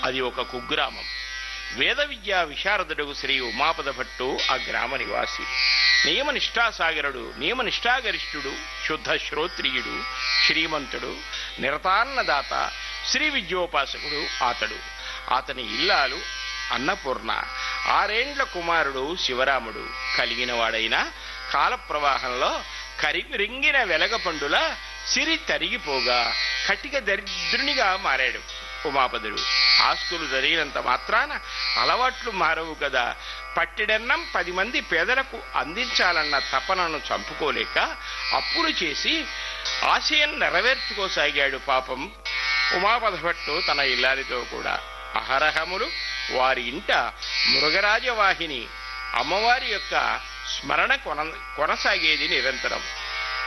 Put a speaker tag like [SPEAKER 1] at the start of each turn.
[SPEAKER 1] అది ఒక కుగ్రామం వేద విద్యా విశారదుడు శ్రీ ఉమాపద భట్టు ఆ గ్రామ నివాసి నియమ నిష్ఠాసాగరుడు నియమ నిష్ఠాగరిష్ఠుడు శుద్ధ శ్రోత్రియుడు శ్రీమంతుడు నిరతాన్నదాత శ్రీ విద్యోపాసకుడు అతడు అతని ఇల్లాలు అన్నపూర్ణ ఆరేండ్ల కుమారుడు శివరాముడు కలిగినవాడైన కాలప్రవాహంలో కరిమిరింగిన వెలగపండుల సిరి తరిగిపోగా కటిక దరిద్రునిగా మారాడు ఉమాపదుడు ఆస్తులు జరిగినంత మాత్రాన అలవాట్లు మారవు కదా పట్టిడన్నం పది మంది పేదలకు అందించాలన్న తపనను చంపుకోలేక అప్పులు చేసి ఆశయం నెరవేర్చుకోసాగాడు పాపం ఉమాపద భట్టు తన ఇల్లాలితో కూడా అహరహములు వారి ఇంట మృగరాజవాహిని అమ్మవారి యొక్క స్మరణ కొన కొనసాగేది నిరంతరం